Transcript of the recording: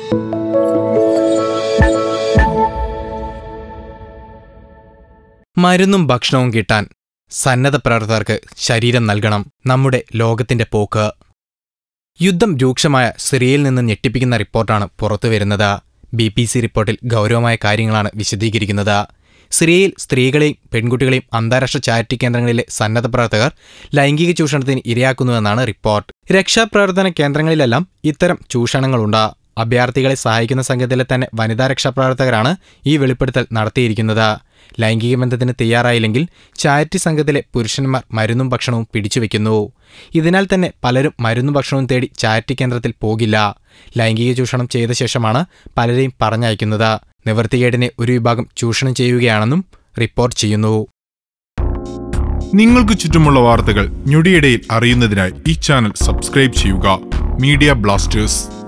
മരുന്നും ഭക്ഷണവും കിട്ടാൻ സന്നദ്ധ പ്രവർത്തകർക്ക് ശരീരം നൽകണം നമ്മുടെ ലോകത്തിന്റെ പോക്ക് യുദ്ധം രൂക്ഷമായ സിറിയയിൽ നിന്ന് ഞെട്ടിപ്പിക്കുന്ന റിപ്പോർട്ടാണ് പുറത്തുവരുന്നത് ബി പി സി റിപ്പോർട്ടിൽ ഗൗരവമായ കാര്യങ്ങളാണ് വിശദീകരിക്കുന്നത് സിറിയയിൽ സ്ത്രീകളെയും പെൺകുട്ടികളെയും അന്താരാഷ്ട്ര ചാരിറ്റി കേന്ദ്രങ്ങളിലെ സന്നദ്ധ പ്രവർത്തകർ ലൈംഗിക ചൂഷണത്തിന് ഇരയാക്കുന്നുവെന്നാണ് റിപ്പോർട്ട് രക്ഷാപ്രവർത്തന കേന്ദ്രങ്ങളിലെല്ലാം ഇത്തരം ചൂഷണങ്ങളുണ്ട് അഭയാർത്ഥികളെ സഹായിക്കുന്ന സംഘത്തിലെ തന്നെ വനിതാ രക്ഷാപ്രവർത്തകരാണ് ഈ വെളിപ്പെടുത്തൽ നടത്തിയിരിക്കുന്നത് ലൈംഗിക ബന്ധത്തിന് തയ്യാറായില്ലെങ്കിൽ ചാരിറ്റി സംഘത്തിലെ പുരുഷന്മാർ മരുന്നും ഭക്ഷണവും പിടിച്ചുവെക്കുന്നു ഇതിനാൽ തന്നെ പലരും മരുന്നും ഭക്ഷണവും തേടി ചാരിറ്റി കേന്ദ്രത്തിൽ പോകില്ല ലൈംഗിക ചൂഷണം ചെയ്ത ശേഷമാണ് പലരെയും പറഞ്ഞയക്കുന്നത് നിവൃത്തികേടിനെ ഒരു വിഭാഗം ചൂഷണം ചെയ്യുകയാണെന്നും റിപ്പോർട്ട് ചെയ്യുന്നു നിങ്ങൾക്ക് ചുറ്റുമുള്ള വാർത്തകൾ ഞൊടിയിടയിൽ അറിയുന്നതിനായി ഈ ചാനൽ സബ്സ്ക്രൈബ് ചെയ്യുക മീഡിയ ബ്ലാസ്റ്റേഴ്സ്